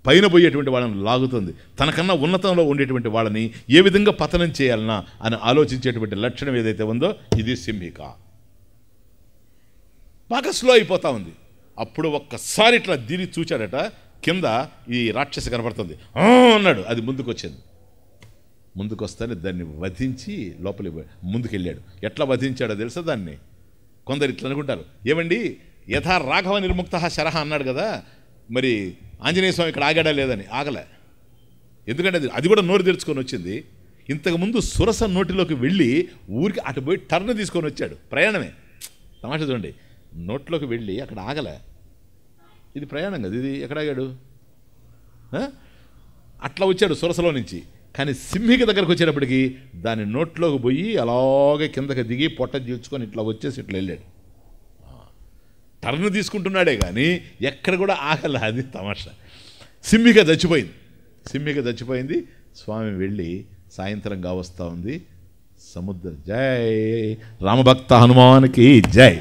పైన పోయేటువంటి వాళ్ళని లాగుతుంది తనకన్నా ఉన్నతంలో ఉండేటువంటి వాళ్ళని ఏ విధంగా పతనం చేయాలన్నా అని ఆలోచించేటువంటి లక్షణం ఏదైతే ఉందో ఇది సింహిక బాగా స్లో అయిపోతా ఉంది అప్పుడు ఒక్కసారి ఇట్లా దిరి చూచాడట కింద ఈ రాక్షసి కనపడుతుంది "ఆ" అన్నాడు అది ముందుకు వచ్చింది ముందుకు వస్తానే దాన్ని వధించి లోపలికి పోయి- ముందుకెళ్ళాడు ఎట్లా వధించాడో తెలుసా దాన్ని కొందరు ఇట్లా అనుకుంటారు ఏమండి యథా రాఘవ నిర్ముక్త శరహ అన్నాడు కదా మరి ఆంజనేయ స్వామి ఇక్కడ ఆగాడా లేదని ఆగలే ఎందుకంటే అది అది కూడా నోరు తెరుచుకొని వచ్చింది ఇంతకుముందు సురస నోటిలోకి వెళ్ళి ఊరికి అటు పోయి టర్న్ తీసుకొని వచ్చాడు ప్రయాణమే తమాషా చూడండి నోట్లోకి వెళ్ళి అక్కడ ఆగలే ఇది ప్రయాణం కదా ఇది ఎక్కడ ఆగాడు ఆ? అట్లా వచ్చాడు సురసలో నుంచి కానీ సింహిక దగ్గరకు వచ్చేటప్పటికి దాని నోట్లోకి పోయి అలాగే కిందకి దిగి పొట్ట చీల్చుకొని ఇట్లా వచ్చేసి ఇట్లా వెళ్ళాడు టర్న్ తీసుకుంటున్నాడే కానీ ఎక్కడ కూడా ఆగల అది తమాషా సింహిక చచ్చిపోయింది సింహిక చచ్చిపోయింది స్వామి వెళ్ళి సాయంత్రం కావస్తా ఉంది సముద్ర జై రామభక్త హనుమానికి జై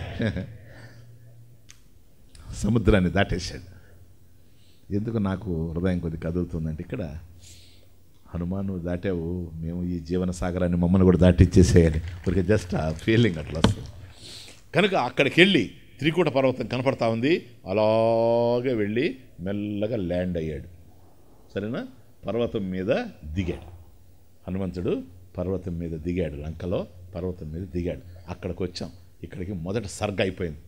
సముద్రాన్ని దాటేశాడు ఎందుకు నాకు హృదయం కొద్ది కదులుతుందంటే ఇక్కడ హనుమాన్ నువ్వు దాటావు మేము ఈ జీవన సాగరాన్ని మమ్మల్ని కూడా దాటిచ్చేసేయాలి ఊరికి జస్ట్ ఆ ఫీలింగ్ అట్లా వస్తుంది కనుక అక్కడికి వెళ్ళి త్రికూట పర్వతం కనపడతా ఉంది అలాగే వెళ్ళి మెల్లగా ల్యాండ్ అయ్యాడు సరేనా పర్వతం మీద దిగాడు హనుమంతుడు పర్వతం మీద దిగాడు లంకలో పర్వతం మీద దిగాడు అక్కడికి వచ్చాం ఇక్కడికి మొదట సర్గ అయిపోయింది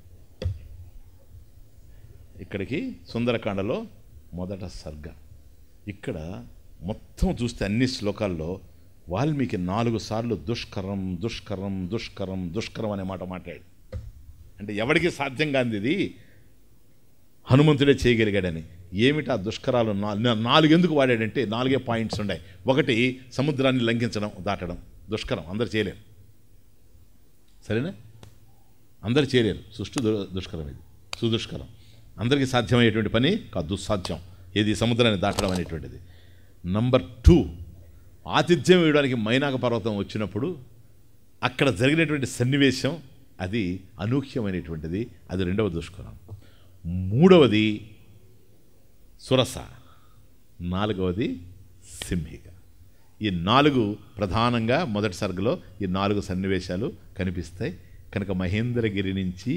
ఇక్కడికి సుందరకాండలో మొదట సర్గ ఇక్కడ మొత్తం చూస్తే అన్ని శ్లోకాల్లో వాల్మీకి నాలుగు సార్లు దుష్కరం దుష్కరం దుష్కరం దుష్కరం అనే మాట మాట్లాడు అంటే ఎవరికి సాధ్యం కాంది ఇది హనుమంతుడే చేయగలిగాడని ఏమిటి ఆ దుష్కరాలు నా- నా- నాలుగు ఎందుకు వాడాడంటే నాలుగే పాయింట్స్ ఉన్నాయి ఒకటి సముద్రాన్ని లంఘించడం దాటడం దుష్కరం అందరు చేయలేరు సరేనా అందరు చేయలేరు సుష్టు దు- దుష్కరం ఇది సుదుష్కరం అందరికీ సాధ్యమయ్యేటువంటి పని కాదు దుస్సాధ్యం ఏది సముద్రాన్ని దాటడం అనేటువంటిది నంబర్ టూ ఆతిథ్యం ఇవ్వడానికి మైనాక పర్వతం వచ్చినప్పుడు అక్కడ జరిగినటువంటి సన్నివేశం అది అనూహ్యమైనటువంటిది అది రెండవ దుష్కరం మూడవది సురస నాలుగవది సింహిక ఈ నాలుగు ప్రధానంగా మొదటి సర్గలో ఈ నాలుగు సన్నివేశాలు కనిపిస్తాయి కనుక మహేంద్రగిరి నుంచి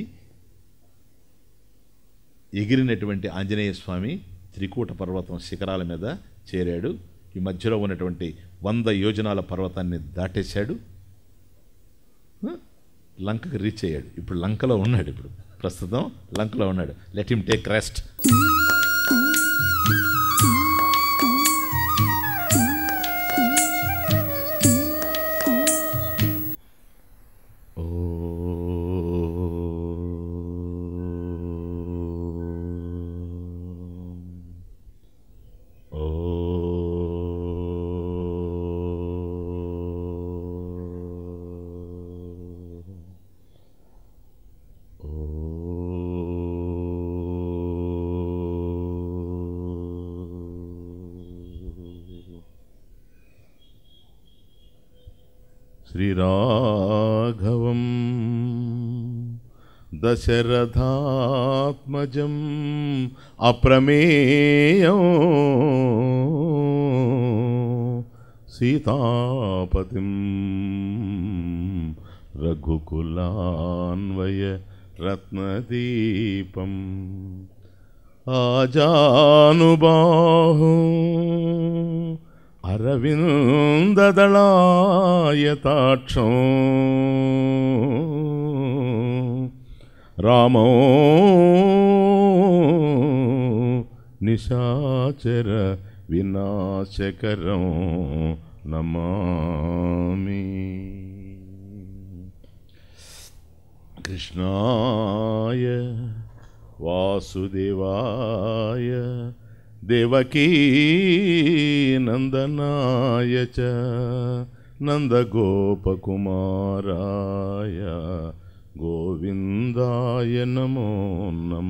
ఎగిరినటువంటి ఆంజనేయ స్వామి త్రికూట పర్వతం శిఖరాల మీద చేరాడు ఈ మధ్యలో ఉన్నటువంటి వంద యోజనాల పర్వతాన్ని దాటేశాడు ఆ? లంకకు రీచ్ అయ్యాడు ఇప్పుడు లంకలో ఉన్నాడు ఇప్పుడు ప్రస్తుతం లంకలో ఉన్నాడు లెట్ హిమ్ టేక్ రెస్ట్ శ్రీరాఘవం దశరథాత్మజం అప్రమేయం సీతాపతిం రఘుకులాన్వయ రత్నదీపం ఆజానుబాహు అరవిందదళాయతాక్షం రామో నిశాచర వినాశకరం నమామి కృష్ణాయ వాసుదేవాయ దేవకీ నందనాయ చ నందగోపకుమారాయ గోవిందాయ నమో నమ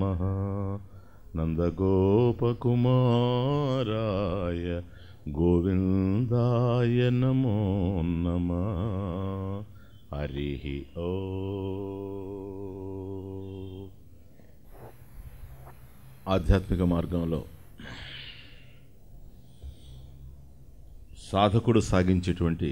నందగోపకుమారాయ గోవిందాయ నమో నమ హరి ఓ ఆధ్యాత్మిక మార్గంలో సాధకుడు సాగించేటువంటి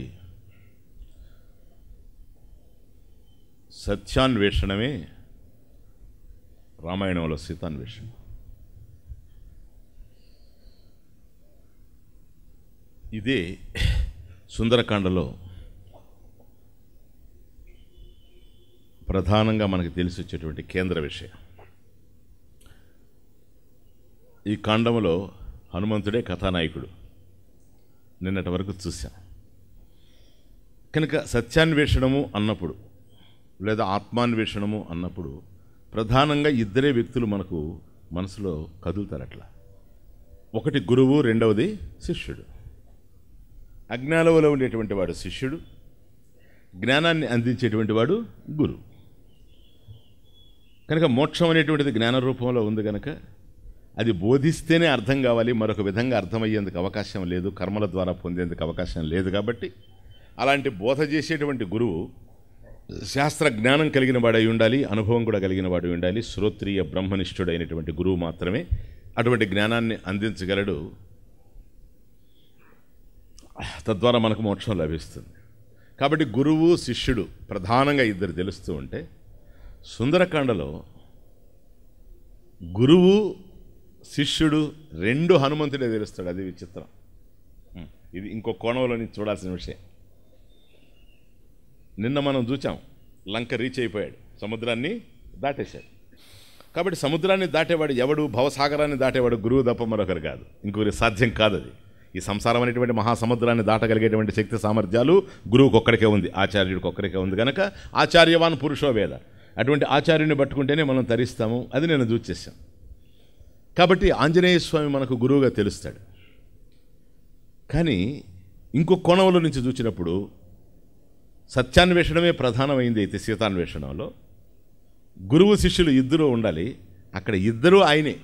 సత్యాన్వేషణమే రామాయణంలో సీతాన్వేషణ ఇదే సుందరకాండలో ప్రధానంగా మనకు తెలిసి వచ్చేటువంటి కేంద్ర విషయం ఈ కాండములో హనుమంతుడే కథానాయకుడు నిన్నటి వరకు చూశాం కనుక సత్యాన్వేషణము అన్నప్పుడు లేదా ఆత్మాన్వేషణము అన్నప్పుడు ప్రధానంగా ఇద్దరే వ్యక్తులు మనకు మనసులో కదులుతారు అట్లా ఒకటి గురువు రెండవది శిష్యుడు అజ్ఞానంలో ఉండేటువంటి వాడు శిష్యుడు జ్ఞానాన్ని అందించేటువంటి వాడు గురువు కనుక మోక్షం అనేటువంటిది జ్ఞాన రూపంలో ఉంది కనుక అది బోధిస్తేనే అర్థం కావాలి మరొక విధంగా అర్థమయ్యేందుకు అవకాశం లేదు కర్మల ద్వారా పొందేందుకు అవకాశం లేదు కాబట్టి అలాంటి బోధ చేసేటువంటి గురువు శాస్త్ర జ్ఞానం కలిగిన వాడై ఉండాలి అనుభవం కూడా కలిగిన వాడు ఉండాలి శ్రోత్రియ బ్రహ్మనిష్ఠుడైనటువంటి గురువు మాత్రమే అటువంటి జ్ఞానాన్ని అందించగలడు తద్వారా మనకు మోక్షం లభిస్తుంది కాబట్టి గురువు శిష్యుడు ప్రధానంగా ఇద్దరు తెలుస్తూ ఉంటే సుందరకాండలో గురువు శిష్యుడు రెండు హనుమంతుడే తెలుస్తాడు అది విచిత్రం ఉం. ఇది ఇంకో కోణంలో నుంచి చూడాల్సిన విషయం నిన్న మనం చూచాం లంక రీచ్ అయిపోయాడు సముద్రాన్ని దాటేశాడు కాబట్టి సముద్రాన్ని దాటేవాడు ఎవడు భవసాగరాన్ని దాటేవాడు గురువు తప్ప మరొకరు కాదు ఇంకొకరి సాధ్యం కాదు అది ఈ సంసారం అనేటువంటి మహాసముద్రాన్ని దాటగలిగేటువంటి శక్తి సామర్థ్యాలు గురువుకి ఒక్కడికే ఉంది ఆచార్యుడికి ఒక్కడికే ఉంది కనుక ఆచార్యవాన్ పురుషో వేద అటువంటి ఆచార్యుని పట్టుకుంటేనే మనం తరిస్తాము అది నేను చూచేసాం కాబట్టి ఆంజనేయ స్వామి మనకు గురువుగా తెలుస్తాడు కానీ ఇంకో కోణంలో నుంచి చూసినప్పుడు సత్యాన్వేషణమే ప్రధానమైంది అయితే సీతాన్వేషణంలో గురువు శిష్యులు ఇద్దరూ ఉండాలి అక్కడ ఇద్దరూ ఆయనే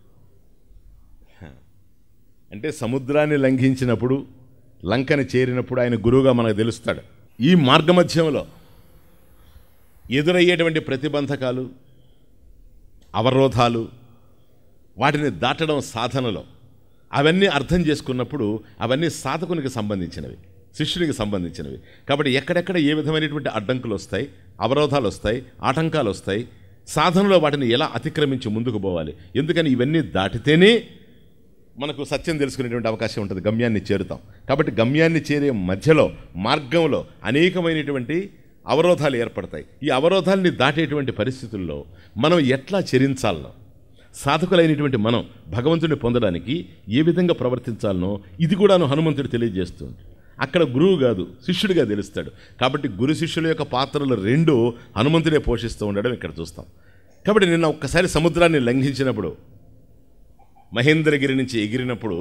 అంటే సముద్రాన్ని లంఘించినప్పుడు లంకని చేరినప్పుడు ఆయన గురువుగా మనకు తెలుస్తాడు ఈ మార్గమధ్యంలో ఎదురయ్యేటువంటి ప్రతిబంధకాలు అవరోధాలు వాటిని దాటడం సాధనలో అవన్నీ అర్థం చేసుకున్నప్పుడు అవన్నీ సాధకునికి సంబంధించినవి శిష్యునికి సంబంధించినవి కాబట్టి ఎక్కడెక్కడ ఏ విధమైనటువంటి అడ్డంకులు వస్తాయి అవరోధాలు వస్తాయి ఆటంకాలు వస్తాయి సాధనలో వాటిని ఎలా అతిక్రమించి ముందుకు పోవాలి ఎందుకని ఇవన్నీ దాటితేనే మనకు సత్యం తెలుసుకునేటువంటి అవకాశం ఉంటుంది గమ్యాన్ని చేరుతాం కాబట్టి గమ్యాన్ని చేరే మధ్యలో మార్గంలో అనేకమైనటువంటి అవరోధాలు ఏర్పడతాయి ఈ అవరోధాలని దాటేటువంటి పరిస్థితుల్లో మనం ఎట్లా చరించాలనో సాధకులైనటువంటి మనం భగవంతుడిని పొందడానికి ఏ విధంగా ప్రవర్తించాలనో ఇది కూడాను హనుమంతుడు తెలియజేస్తుంది అక్కడ గురువు కాదు శిష్యుడిగా తెలుస్తాడు కాబట్టి గురు శిష్యుల యొక్క పాత్రలు రెండు హనుమంతుడే పోషిస్తూ ఉండడం ఇక్కడ చూస్తాం కాబట్టి నిన్న ఒక్కసారి సముద్రాన్ని లంఘించినప్పుడు మహేంద్రగిరి నుంచి ఎగిరినప్పుడు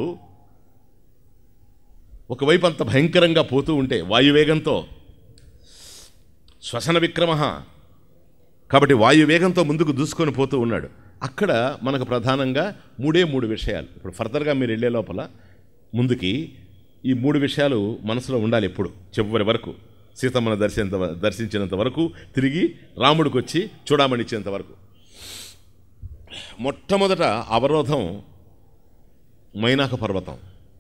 ఒకవైపు అంత భయంకరంగా పోతూ ఉంటే వాయువేగంతో శ్వసన విక్రమ కాబట్టి వాయువేగంతో ముందుకు దూసుకొని పోతూ ఉన్నాడు అక్కడ మనకు ప్రధానంగా మూడే మూడు విషయాలు ఇప్పుడు ఫర్దర్గా మీరు వెళ్ళే లోపల ముందుకి ఈ మూడు విషయాలు మనసులో ఉండాలి ఎప్పుడు చివరి వరకు సీతమ్మను దర్శింత దర్శించినంత వరకు తిరిగి రాముడికి వచ్చి చూడమనిచ్చేంత వరకు మొట్టమొదట అవరోధం మైనాక పర్వతం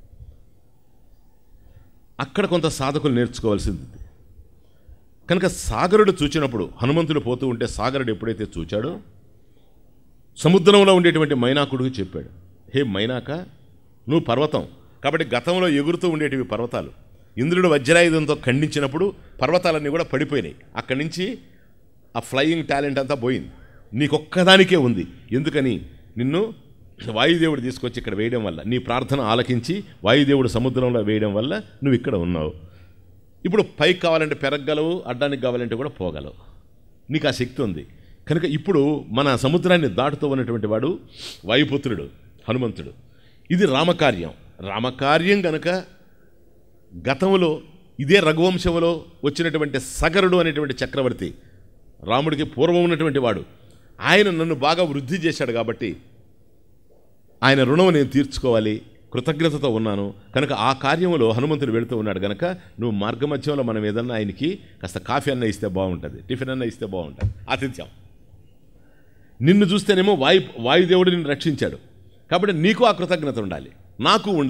అక్కడ కొంత సాధకులు నేర్చుకోవాల్సింది ఉంది. కనుక సాగరుడు చూచినప్పుడు హనుమంతుడు పోతూ ఉంటే సాగరుడు ఎప్పుడైతే చూచాడో సముద్రంలో ఉండేటువంటి మైనాకుడికి చెప్పాడు హే మైనాక నువ్వు పర్వతం కాబట్టి గతంలో ఎగురుతూ ఉండేటివి పర్వతాలు ఇంద్రుడు వజ్రాయుధంతో ఖండించినప్పుడు పర్వతాలన్నీ కూడా పడిపోయినాయి అక్కడి నుంచి ఆ ఫ్లయింగ్ టాలెంట్ అంతా పోయింది నీకొక్కదానికే ఉంది ఎందుకని నిన్ను వాయుదేవుడు తీసుకొచ్చి ఇక్కడ వేయడం వల్ల నీ ప్రార్థన ఆలకించి వాయుదేవుడు సముద్రంలో వేయడం వల్ల నువ్వు ఇక్కడ ఉన్నావు ఇప్పుడు పైకి కావాలంటే పెరగలవు అడ్డానికి కావాలంటే కూడా పోగలవు నీకు ఆ శక్తి ఉంది కనుక ఇప్పుడు మన సముద్రాన్ని దాటుతూ ఉన్నటువంటి వాడు వాయుపుత్రుడు హనుమంతుడు ఇది రామకార్యం రామకార్యం గనక గతంలో ఇదే రఘువంశంలో వచ్చినటువంటి సగరుడు అనేటువంటి చక్రవర్తి రాముడికి పూర్వం ఉన్నటువంటి వాడు ఆయన నన్ను బాగా వృద్ధి చేశాడు కాబట్టి ఆయన రుణం నేను తీర్చుకోవాలి కృతజ్ఞతతో ఉన్నాను కనుక ఆ కార్యంలో హనుమంతుడు వెళుతూ ఉన్నాడు కనుక నువ్వు మార్గమధ్యంలో మనం ఏదన్నా ఆయనకి కాస్త కాఫీ అన్న ఇస్తే బాగుంటుంది టిఫిన్ అన్న ఇస్తే బాగుంటుంది ఆతిథ్యం నిన్ను చూస్తేనేమో వాయు వాయుదేవుడు నిన్ను రక్షించాడు కాబట్టి నీకు ఆ కృతజ్ఞత ఉండాలి నాకు ఉండాలి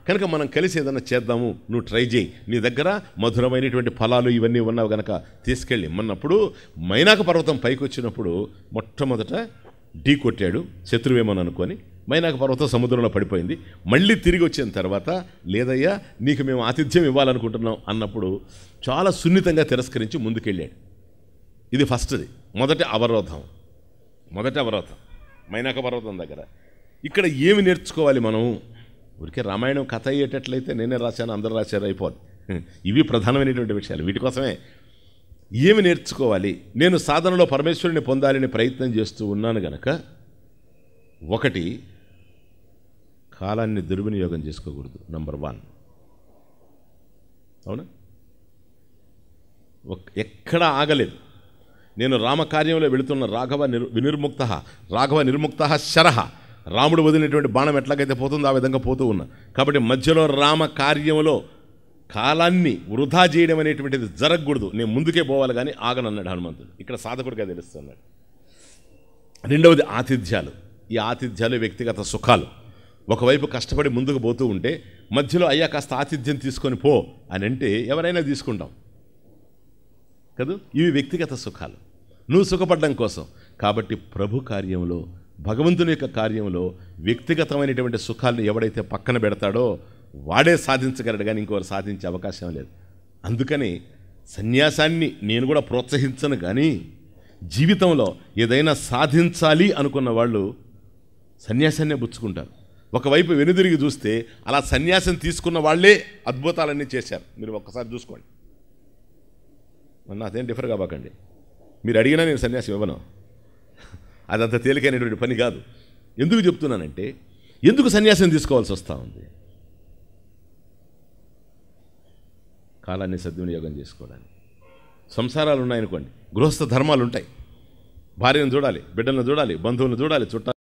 కనుక మనం కలిసి ఏదైనా చేద్దాము నువ్వు ట్రై చేయి నీ దగ్గర మధురమైనటువంటి ఫలాలు ఇవన్నీ ఉన్నావు గనక తీసుకెళ్ళి మొన్నప్పుడు మైనాక పర్వతం పైకి వచ్చినప్పుడు మొట్టమొదట ఢీ కొట్టాడు శత్రువేమని అనుకొని మైనాక పర్వతం సముద్రంలో పడిపోయింది మళ్ళీ తిరిగి వచ్చిన తర్వాత లేదయ్యా నీకు మేము ఆతిథ్యం ఇవ్వాలనుకుంటున్నాం అన్నప్పుడు చాలా సున్నితంగా తిరస్కరించి ముందుకెళ్ళాడు ఇది ఫస్ట్ది మొదటి అవరోధం మొదటి అవరోధం మైనాక పర్వతం దగ్గర ఇక్కడ ఏమి నేర్చుకోవాలి మనం ఊరికే రామాయణం కథ అయ్యేటట్లయితే నేనే రాశాను అందరు రాశారు అయిపోదు ఇవి ప్రధానమైనటువంటి విషయాలు వీటి కోసమే ఏమి నేర్చుకోవాలి నేను సాధనలో పరమేశ్వరుని పొందాలని ప్రయత్నం చేస్తూ ఉన్నాను గనక ఒకటి కాలాన్ని దుర్వినియోగం చేసుకోకూడదు నంబర్ వన్ అవునా ఒక్- ఎక్కడా ఆగలేదు నేను రామకార్యంలో వెళుతున్న రాఘవ నిర్ వినిర్ముక్త రాఘవ నిర్ముక్త శరహ రాముడు వదిలినటువంటి బాణం ఎట్లాగైతే పోతుందో ఆ విధంగా పోతూ ఉన్నా కాబట్టి మధ్యలో రామ కార్యంలో కాలాన్ని వృధా చేయడం అనేటువంటిది జరగకూడదు నేను ముందుకే పోవాలి కానీ ఆగనన్నాడు హనుమంతుడు ఇక్కడ సాధకుడిగా తెలుస్తున్నాడు రెండవది ఆతిథ్యాలు ఈ ఆతిథ్యాలు వ్యక్తిగత సుఖాలు ఒకవైపు కష్టపడి ముందుకు పోతూ ఉంటే మధ్యలో అయ్యా కాస్త ఆతిథ్యం తీసుకొని పో అని అంటే ఎవరైనా తీసుకుంటాం కదూ ఇవి వ్యక్తిగత సుఖాలు నువ్వు సుఖపడడం కోసం కాబట్టి ప్రభు కార్యంలో భగవంతుని యొక్క కార్యంలో వ్యక్తిగతమైనటువంటి సుఖాలను ఎవడైతే పక్కన పెడతాడో వాడే సాధించగలడు కానీ ఇంకోరు సాధించే అవకాశం లేదు అందుకని సన్యాసాన్ని నేను కూడా ప్రోత్సహించను కానీ జీవితంలో ఏదైనా సాధించాలి అనుకున్న వాళ్ళు సన్యాసాన్నే బుచ్చుకుంటారు ఒకవైపు వెనుదిరిగి చూస్తే అలా సన్యాసం తీసుకున్న వాళ్ళే అద్భుతాలన్నీ చేశారు మీరు ఒక్కసారి చూసుకోండి నాదేం డిఫర్ కాబాకండి మీరు అడిగినా నేను సన్యాసం ఇవ్వను అదంత తేలికైనటువంటి పని కాదు ఎందుకు చెప్తున్నానంటే ఎందుకు సన్యాసం తీసుకోవాల్సి వస్తూ ఉంది కాలాన్ని సద్వినియోగం చేసుకోవడానికి సంసారాలు ఉన్నాయనుకోండి గృహస్థ ధర్మాలు ఉంటాయి భార్యను చూడాలి బిడ్డలను చూడాలి బంధువులను చూడాలి చుట్టాలు